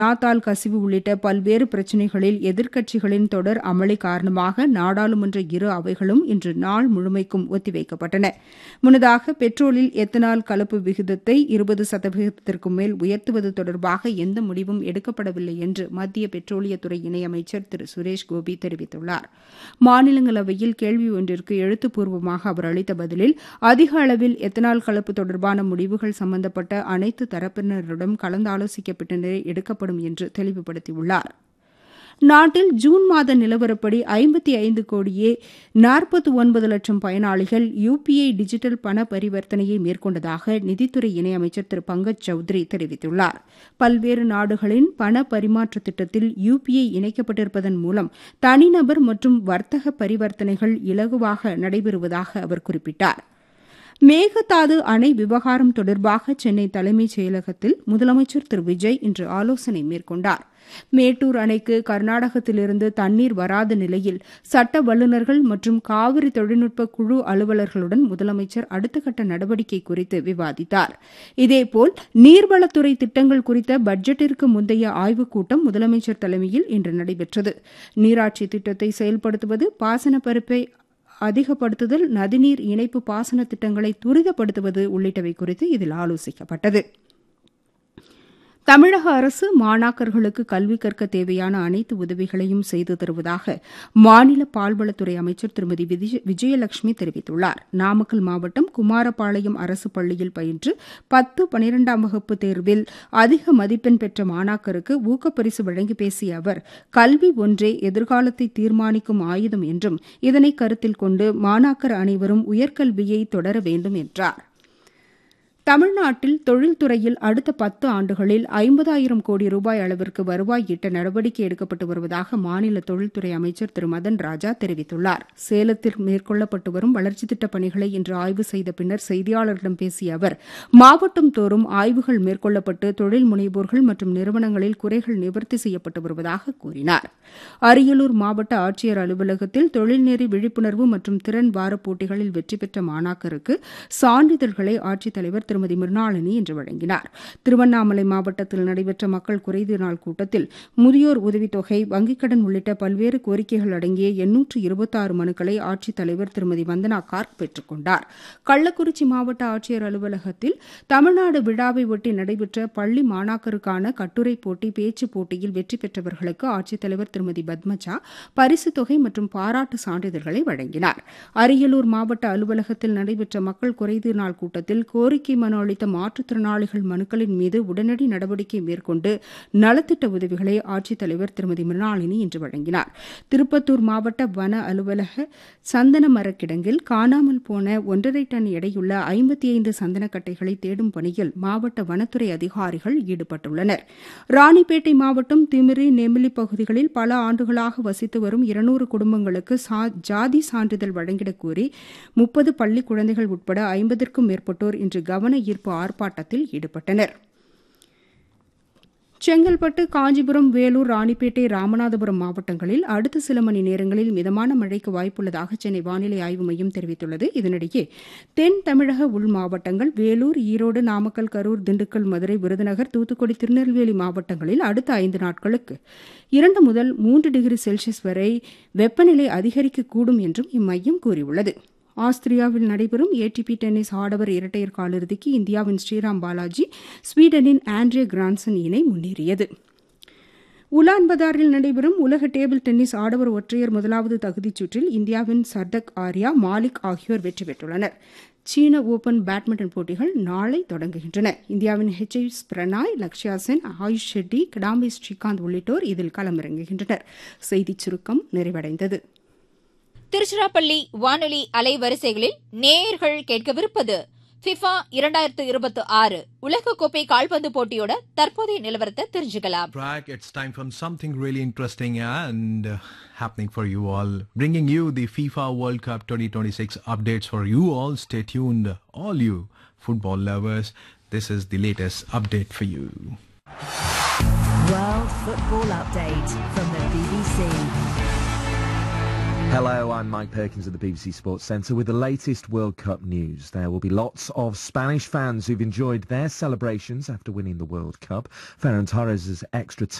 நாத்தால் கசிவு உள்ளிட்ட பல்வேறு பிரச்சினைகளில் எதிர்க்கட்சிகளின் தொடர் அமளி காரணமாக நாடாளுமன்ற இரு அவைகளும் இன்று நாள் முழுமைக்கும் ஒத்திவைக்கப்பட்டன முன்னதாக பெட்ரோலில் எத்தனால் கலப்பு விகிதத்தை இருபது சதவீதத்திற்கு மேல் உயர்த்துவது தொடர்பாக எந்த முடிவும் எடுக்கப்படவில்லை என்று மத்திய பெட்ரோலியத்துறை இணையமைச்சர் திரு சுரேஷ் கோபி தெரிவித்துள்ளார் மாநிலங்களவையில் கேள்வி ஒன்றிற்கு எழுத்துப்பூர்வமாக அவர் அளித்த பதிலில் அதிக அளவில் எத்தனால் கலப்பு தொடர்பான முடிவுகள் சம்பந்தப்பட்ட அனைத்து தரப்பினருடன் கலந்தாலோசிக்கப்பட்டு எடுக்கப்படும் என்று தெளிவுபடுத்தியுள்ளார் நாட்டில் ஜூன் மாத நிலவரப்படி ஐம்பத்தி ஐந்து கோடியே நாற்பத்தி ஒன்பது லட்சம் பயனாளிகள் யுபிஐ டிஜிட்டல் பண பரிவர்த்தனையை மேற்கொண்டதாக நிதித்துறை இணையமைச்சர் திரு பங்கஜ் சௌத்ரி தெரிவித்துள்ளார் பல்வேறு நாடுகளின் பண பரிமாற்ற திட்டத்தில் யுபிஐ இணைக்கப்பட்டிருப்பதன் மூலம் தனிநபர் மற்றும் வர்த்தக பரிவர்த்தனைகள் இலகுவாக நடைபெறுவதாக அவர் குறிப்பிட்டார் மேகதாது அணை விவகாரம் தொடர்பாக சென்னை தலைமைச் செயலகத்தில் முதலமைச்சர் திரு விஜய் இன்று ஆலோசனை மேற்கொண்டார் மேட்டூர் அணைக்கு கர்நாடகத்திலிருந்து தண்ணீர் வராத நிலையில் சட்ட வல்லுநர்கள் மற்றும் காவிரி தொழில்நுட்ப குழு அலுவலர்களுடன் முதலமைச்சர் அடுத்த கட்ட நடவடிக்கை குறித்து விவாதித்தார் இதேபோல் நீர்வளத்துறை திட்டங்கள் குறித்த பட்ஜெட்டிற்கு முந்தைய ஆய்வுக் கூட்டம் முதலமைச்சர் தலைமையில் இன்று நடைபெற்றது நீராட்சி திட்டத்தை செயல்படுத்துவது பாசன பருப்பை அதிகப்படுத்துதல் நதிநீர் இணைப்பு பாசன திட்டங்களை துரிதப்படுத்துவது உள்ளிட்டவை குறித்து இதில் ஆலோசிக்கப்பட்டது தமிழக அரசு மாணாக்கர்களுக்கு கல்வி கற்க தேவையான அனைத்து உதவிகளையும் செய்து தருவதாக மாநில பால்வளத்துறை அமைச்சர் திருமதி விஜயலட்சுமி தெரிவித்துள்ளார் நாமக்கல் மாவட்டம் குமாரபாளையம் அரசு பள்ளியில் பயின்று பத்து பனிரெண்டாம் வகுப்பு தேர்வில் அதிக மதிப்பெண் பெற்ற மாணாக்கருக்கு ஊக்கப்பரிசு வழங்கி பேசிய அவர் கல்வி ஒன்றே எதிர்காலத்தை தீர்மானிக்கும் ஆயுதம் என்றும் இதனை கருத்தில் கொண்டு மாணாக்கர் அனைவரும் உயர்கல்வியை தொடர வேண்டும் என்றார் தமிழ்நாட்டில் தொழில்துறையில் அடுத்த பத்து ஆண்டுகளில் ஐம்பதாயிரம் கோடி ரூபாய் அளவிற்கு வருவாய் ஈட்ட நடவடிக்கை எடுக்கப்பட்டு வருவதாக மாநில தொழில்துறை அமைச்சர் திரு மதன் ராஜா தெரிவித்துள்ளார் சேலத்தில் மேற்கொள்ளப்பட்டு வரும் வளர்ச்சித் திட்டப் பணிகளை இன்று ஆய்வு செய்த பின்னர் செய்தியாளர்களிடம் பேசிய அவர் மாவட்டம் தோறும் ஆய்வுகள் மேற்கொள்ளப்பட்டு தொழில் முனைவோர்கள் மற்றும் நிறுவனங்களில் குறைகள் நிவர்த்தி செய்யப்பட்டு வருவதாக கூறினார் அரியலூர் மாவட்ட ஆட்சியர் அலுவலகத்தில் தொழில்நெறி விழிப்புணர்வு மற்றும் திறன் வார போட்டிகளில் வெற்றி பெற்ற மாணாக்கருக்கு சான்றிதழ்களை ஆட்சித்தலைவர் திருமதி மிருணாளினி இன்று வழங்கினார் திருவண்ணாமலை மாவட்டத்தில் நடைபெற்ற மக்கள் குறைதீர் நாள் கூட்டத்தில் முதியோர் உதவித்தொகை வங்கிக் கடன் உள்ளிட்ட பல்வேறு கோரிக்கைகள் அடங்கிய எண்ணூற்று இருபத்தாறு மனுக்களை ஆட்சித்தலைவர் திருமதி வந்தனா கார்க் பெற்றுக் கொண்டார் கள்ளக்குறிச்சி மாவட்ட ஆட்சியர் அலுவலகத்தில் தமிழ்நாடு விழாவை ஒட்டி நடைபெற்ற பள்ளி மாணாக்கருக்கான கட்டுரை போட்டி பேச்சு போட்டியில் வெற்றி பெற்றவர்களுக்கு ஆட்சித்தலைவர் திருமதி பத்மஜா பரிசுத் தொகை மற்றும் பாராட்டு சான்றிதழ்களை வழங்கினார் அரியலூர் மாவட்ட அலுவலகத்தில் நடைபெற்ற மக்கள் குறைதீர் நாள் கூட்டத்தில் கோரிக்கை மனு அளித்த மாற்றுத்திறனாளிகள் மனுக்களின் மீது உடனடி நடவடிக்கை மேற்கொண்டு நலத்திட்ட உதவிகளை ஆட்சித்தலைவர் திருமதி மிருணாளினி இன்று வழங்கினார் திருப்பத்தூர் மாவட்ட வன அலுவலக சந்தன மரக்கிடங்கில் காணாமல் போன ஒன்றரை டன் எடையுள்ள ஐம்பத்தி ஐந்து சந்தனக்கட்டைகளை தேடும் பணியில் மாவட்ட வனத்துறை அதிகாரிகள் ஈடுபட்டுள்ளனர் ராணிப்பேட்டை மாவட்டம் திமிரி நெமிலி பகுதிகளில் பல ஆண்டுகளாக வசித்து வரும் இருநூறு குடும்பங்களுக்கு ஜாதி சான்றிதழ் வழங்கிடக் கோரி முப்பது பள்ளி குழந்தைகள் உட்பட ஐம்பதற்கும் மேற்பட்டோர் இன்று கவன ஈர்ப்பு ஆர்ப்பாட்டத்தில் ஈடுபட்டனர் செங்கல்பட்டு காஞ்சிபுரம் வேலூர் ராணிப்பேட்டை ராமநாதபுரம் மாவட்டங்களில் அடுத்த சில மணி நேரங்களில் மிதமான மழைக்கு வாய்ப்புள்ளதாக சென்னை வானிலை ஆய்வு மையம் தெரிவித்துள்ளது இதனிடையே தென் தமிழக உள் மாவட்டங்கள் வேலூர் ஈரோடு நாமக்கல் கரூர் திண்டுக்கல் மதுரை விருதுநகர் தூத்துக்குடி திருநெல்வேலி மாவட்டங்களில் அடுத்த ஐந்து நாட்களுக்கு இரண்டு முதல் மூன்று டிகிரி செல்சியஸ் வரை வெப்பநிலை அதிகரிக்கக்கூடும் என்றும் இம்மையம் கூறியுள்ளது ஆஸ்திரியாவில் நடைபெறும் ஏடிபி டென்னிஸ் ஆடவர் இரட்டையர் காலிறுதிக்கு இந்தியாவின் ஸ்ரீராம் பாலாஜி ஸ்வீடனின் ஆண்ட்ரே கிரான்சன் இணை முன்னேறியது உலான்பதாரில் நடைபெறும் உலக டேபிள் டென்னிஸ் ஆடவர் ஒற்றையர் முதலாவது தகுதிச் சுற்றில் இந்தியாவின் சர்தக் ஆர்யா மாலிக் ஆகியோர் வெற்றி பெற்றுள்ளனர் சீன ஓபன் பேட்மிண்டன் போட்டிகள் நாளை தொடங்குகின்றன இந்தியாவின் ஹெச் எஸ் பிரணாய் லக்ஷயா சென் ஆயுஷ் ஷெட்டி கிடாம்பி ஸ்ரீகாந்த் உள்ளிட்டோர் இதில் களமிறங்குகின்றனர் செய்திச் சுருக்கம் நிறைவடைந்தது திருச்சிராப்பள்ளி வானொலி அலைவரிசைகளில் நேயர்கள் கேட்கவிருப்பது ஃபிஃபா இரண்டாயிரத்து இருபத்தி ஆறு உலகக்கோப்பை கால்பந்து போட்டியோட தற்போதைய நிலவரத்தை தெரிஞ்சுக்கலாம் Track, it's time for something really interesting and uh, happening for you all. Bringing you the FIFA World Cup 2026 updates for you all. Stay tuned, all you football lovers. This is the latest update for you. World Football Update from the BBC. Hello, I'm Mike Perkins at the BBC Sports Centre with the latest World Cup news. There will be lots of Spanish fans who've enjoyed their celebrations after winning the World Cup. Ferran Torres' extra